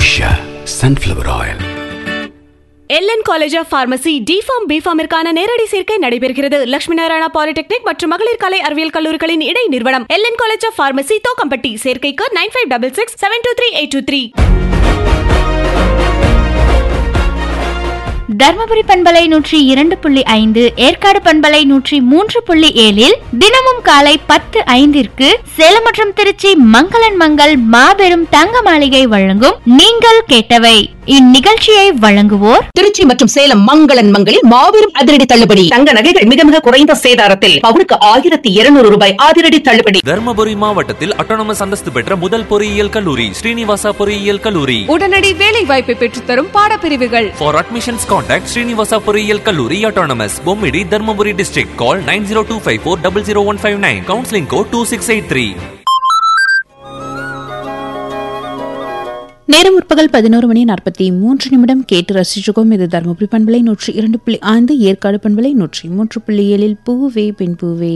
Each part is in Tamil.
Usha sunflower oil LN college of pharmacy D Pharm பிஃபார்மிற்கான நேரடி சேர்க்கை நடைபெறுகிறது லட்சுமி நாராயணா பாலிடெக்னிக் மற்றும் மகளிர் கலை அறிவியல் கல்லூரிகளின் இடை நிறுவனம் LN college of pharmacy Thokkampatti சேர்க்கைக்கு nine five double six seven two three eight two three Dharmapuri பண்பலை நூற்றி இரண்டு புள்ளி ஐந்து ஏற்காடு பண்பலை நூற்றி மூன்று புள்ளி ஏழில் தினமும் காலை பத்து ஐந்திற்கு சேலம் மற்றும் திருச்சி மங்களன் மங்கள் மாபெரும் தங்க மாளிகை வழங்கும் நீங்கள் கேட்டவை இந்நிகழ்ச்சியை வழங்குவோர் திருச்சி மற்றும் சேலம் மங்களன் மங்களில் மாபெரும் அதிரடி தள்ளுபடி தங்க நகைகள் மிக மிக குறைந்த சேதாரத்தில் பவுனுக்கு ஆயிரத்தி இருநூறு ரூபாய் அதிரடி தள்ளுபடி தர்மபுரி மாவட்டத்தில் அட்டானமஸ் அந்தஸ்து பெற்ற முதல் பொறியியல் கல்லூரி ஸ்ரீனிவாசா பொறியியல் கல்லூரி உடனடி வேலை வாய்ப்பை பெற்றுத்தரும் பாடப்பிரிவுகள் For admissions contact Srinivasa பொறியியல் கல்லூரி autonomous Bommidi Dharmapuri district call 9025400159 counseling code 2683 நேரம் முற்பகல் பதினோரு மணி நாற்பத்தி மூன்று நிமிடம் கேட்டு ரசிச்சுக்கோம் இது தருமபுரி பண்பலை நூற்றி இரண்டு புள்ளி ஐந்து ஏற்காடு பண்பலை நூற்றி மூன்று புள்ளி ஏழில் பூவே பெண் பூவே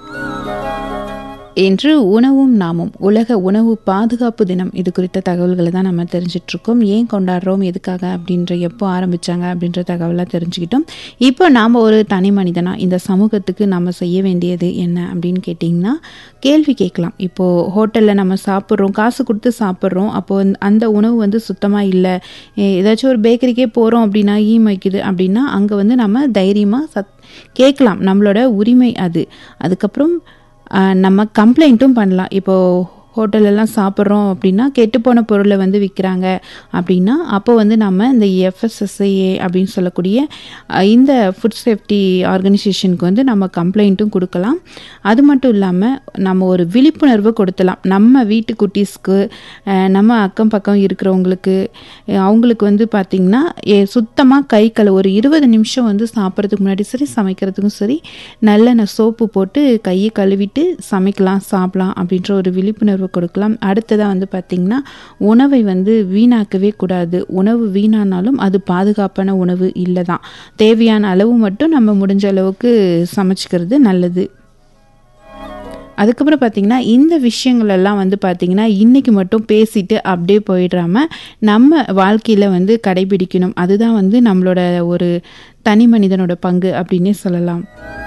இன்று உணவும் நாமும் உலக உணவு பாதுகாப்பு தினம் இது குறித்த தகவல்களை தான் நம்ம தெரிஞ்சிட்டு இருக்கோம் ஏன் கொண்டாடுறோம் எதுக்காக அப்படின்ற எப்போ ஆரம்பிச்சாங்க அப்படின்ற தகவலாக தெரிஞ்சுக்கிட்டோம் இப்போ நாம் ஒரு தனி மனிதனா இந்த சமூகத்துக்கு நம்ம செய்ய வேண்டியது என்ன அப்படின்னு கேட்டிங்கன்னா கேள்வி கேட்கலாம் இப்போது ஹோட்டலில் நம்ம சாப்பிட்றோம் காசு கொடுத்து சாப்பிட்றோம் அப்போ வந்து அந்த உணவு வந்து சுத்தமாக இல்லை ஏதாச்சும் ஒரு பேக்கரிக்கே போகிறோம் அப்படின்னா ஈ வைக்குது அப்படின்னா அங்கே வந்து நம்ம தைரியமாக சத் கேட்கலாம் நம்மளோட உரிமை அது அதுக்கப்புறம் ஆஹ் நம்ம கம்ப்ளைண்ட்டும் பண்ணலாம் இப்போது ஹோட்டலெல்லாம் சாப்பிட்றோம் அப்படின்னா கெட்டுப்போன பொருளை வந்து விற்கிறாங்க அப்படின்னா அப்போ வந்து நம்ம இந்த எஃப்எஸ்எஸ்ஐஏ அப்படின்னு சொல்லக்கூடிய அஹ், இந்த ஃபுட் சேஃப்டி ஆர்கனைசேஷனுக்கு வந்து நம்ம கம்ப்ளைண்ட்டும் கொடுக்கலாம் அது மட்டும் இல்லாமல் நம்ம ஒரு விழிப்புணர்வு கொடுத்தலாம் நம்ம வீட்டு குட்டீஸ்க்கு அஹ், நம்ம அக்கம் பக்கம் இருக்கிறவங்களுக்கு அஹ், அவங்களுக்கு வந்து பார்த்திங்கன்னா சுத்தமாக கை கழு ஒரு இருபது நிமிஷம் வந்து சாப்பிட்றதுக்கு முன்னாடி சரி சமைக்கிறதுக்கும் சரி நல்லெண்ணெய் சோப்பு போட்டு கையை கழுவிட்டு சமைக்கலாம் சாப்பிடலாம் அப்படின்ற ஒரு விழிப்புணர்வு கொடுக்கலாம் அடுத்ததாக வந்து பார்த்திங்கன்னா உணவை வந்து வீணாக்கவே கூடாது உணவு வீணானாலும் அது பாதுகாப்பான உணவு இல்லை தான் தேவையான அளவு மட்டும் நம்ம முடிஞ்ச அளவுக்கு சமைச்சிக்கிறது நல்லது அதுக்கப்புறம் பார்த்திங்கன்னா இந்த விஷயங்கள் எல்லாம் வந்து பார்த்திங்கன்னா இன்றைக்கி மட்டும் பேசிட்டு அப்படியே போயிடாம நம்ம வாழ்க்கையில் வந்து கடைபிடிக்கணும் அதுதான் வந்து நம்மளோட ஒரு தனி மனிதனோட பங்கு அப்படின்னே சொல்லலாம்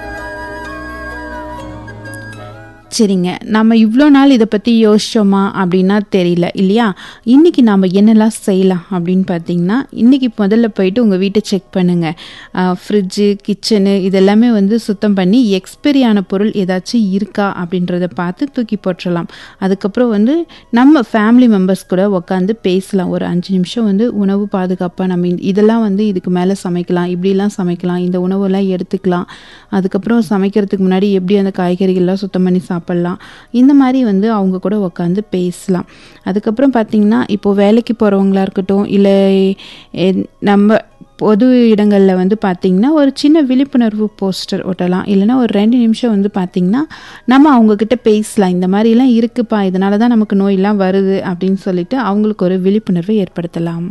சரிங்க நம்ம இவ்வளோ நாள் இதை பற்றி யோசிச்சோமா அப்படின்னா தெரியல இல்லையா இன்றைக்கி நாம் என்னெல்லாம் செய்யலாம் அப்படின்னு பார்த்தீங்கன்னா இன்றைக்கி முதல்ல போயிட்டு உங்கள் வீட்டை செக் பண்ணுங்கள் ஃப்ரிட்ஜு கிச்சனு இதெல்லாமே வந்து சுத்தம் பண்ணி எக்ஸ்பைரி ஆன பொருள் ஏதாச்சும் இருக்கா அப்படின்றத பார்த்து தூக்கி போட்டுடலாம் அதுக்கப்புறம் வந்து நம்ம ஃபேமிலி மெம்பர்ஸ் கூட உட்காந்து பேசலாம் ஒரு அஞ்சு நிமிஷம் வந்து உணவு பாதுகாப்பாக நம்ம இந்த- இதெல்லாம் வந்து இதுக்கு மேலே சமைக்கலாம் இப்படிலாம் சமைக்கலாம் இந்த உணவெல்லாம் எடுத்துக்கலாம் அதுக்கப்புறம் சமைக்கிறதுக்கு முன்னாடி எப்படி அந்த காய்கறிகள்லாம் சுத்தம் பண்ணி சாப்பிட்லாம் இந்த மாதிரி வந்து அவங்க கூட உட்காந்து பேசலாம் அதுக்கப்புறம் பார்த்திங்கன்னா இப்போது வேலைக்கு போகிறவங்களா இருக்கட்டும் இல்லை எ- நம்ம பொது இடங்களில் வந்து பார்த்திங்கன்னா ஒரு சின்ன விழிப்புணர்வு போஸ்டர் ஒட்டலாம் இல்லைன்னா ஒரு ரெண்டு நிமிஷம் வந்து பார்த்திங்கன்னா நம்ம அவங்கக்கிட்ட பேசலாம் இந்த மாதிரிலாம் இருக்குப்பா இதனால தான் நமக்கு நோயெல்லாம் வருது அப்படின்னு சொல்லிட்டு அவங்களுக்கு ஒரு விழிப்புணர்வை ஏற்படுத்தலாம்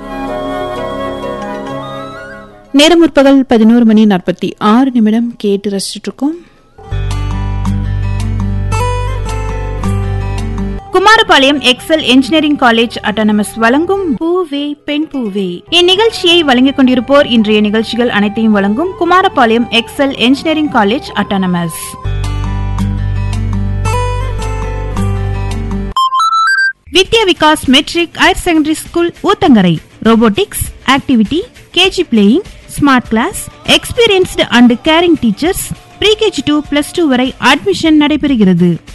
நேரம் முற்பகல் பதினோரு மணி நாற்பத்தி ஆறு நிமிடம் கேட்டு ரசிச்சுட்டு இருக்கோம் Kumarapalayam Excel engineering college autonomous வழங்கும் பூவே பெண் பூவே இந்நிகழ்ச்சியை வழங்கிக் கொண்டிருப்போர் இன்றைய நிகழ்ச்சிகள் அனைத்தையும் வழங்கும் Kumarapalayam Excel engineering college autonomous Vidya Vikas matric higher secondary school Uthangarai robotics activity KG playing smart class experienced and caring teachers pre KG to plus two வரை அட்மிஷன் நடைபெறுகிறது